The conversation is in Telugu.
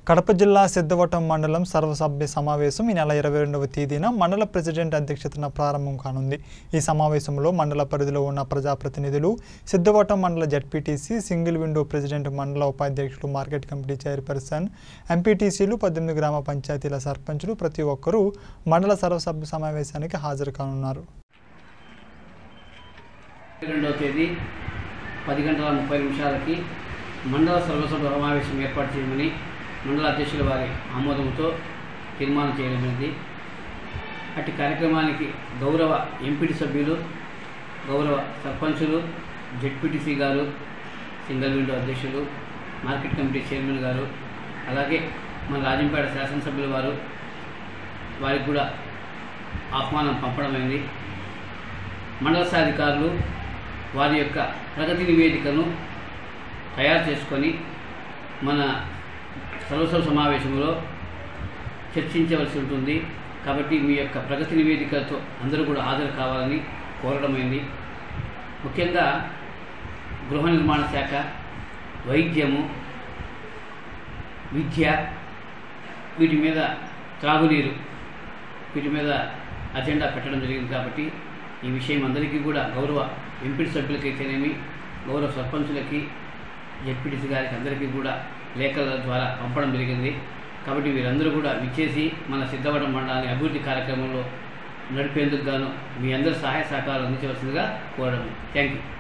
కడప జిల్లా సిద్ధవటం మండలం సర్వసభ్య సమావేశం ఈ నెల ఇరవై రెండవ తేదీన మండల ప్రెసిడెంట్ అధ్యక్షతన ప్రారంభం కానుంది ఈ సమావేశంలో మండల పరిధిలో ఉన్న ప్రజాప్రతినిధులు సిద్ధవటం మండల జడ్పీటీసీ సింగిల్ విండో ప్రెసిడెంట్ మండల ఉపాధ్యక్షులు మార్కెట్ కమిటీ చైర్పర్సన్ ఎంపీటీసీలు పద్దెనిమిది గ్రామ పంచాయతీల సర్పంచులు ప్రతి ఒక్కరూ మండల సర్వసభ్య సమావేశానికి హాజరు కానున్నారు రెండవ తేదీ పది గంటల ముప్పై నిమిషాలకి మండల సర్వసభ సమావేశం ఏర్పాటు చేయమని మండల అధ్యక్షుల వారి ఆమోదంతో తీర్మానం చేయడమైంది అట్టి కార్యక్రమానికి గౌరవ ఎంపీటీ సభ్యులు గౌరవ సర్పంచులు జెడ్పీటీసీ గారు సింగిల్ విండో అధ్యక్షులు మార్కెట్ కమిటీ చైర్మన్ గారు అలాగే మన రాజంపేట శాసనసభ్యుల వారు వారికి కూడా ఆహ్వానం పంపడమైంది మండల స్థాయి అధికారులు వారి యొక్క ప్రగతి నివేదికను తయారు చేసుకొని మన సర్వసభ సమావేశంలో చర్చించవలసి ఉంటుంది కాబట్టి మీ యొక్క ప్రగతి నివేదికతో అందరూ కూడా హాజరు కావాలని కోరడమైంది ముఖ్యంగా గృహ నిర్మాణ శాఖ వైద్యము విద్య వీటి మీద త్రాగునీరు వీటి మీద అజెండా పెట్టడం జరిగింది కాబట్టి ఈ విషయం అందరికీ కూడా గౌరవ ఎంపీ సభ్యులకైతేనేమి గౌరవ సర్పంచులకి జెడ్పీటీసీ గారికి అందరికీ కూడా లేఖల ద్వారా పంపడం జరిగింది కాబట్టి వీరందరూ కూడా విచ్చేసి మన సిద్ధవడం మండలాన్ని అభివృద్ధి కార్యక్రమంలో నడిపేందుకు గాను మీ అందరి సహాయ సహకారాలు అందించవలసిందిగా కోరడం థ్యాంక్ యూ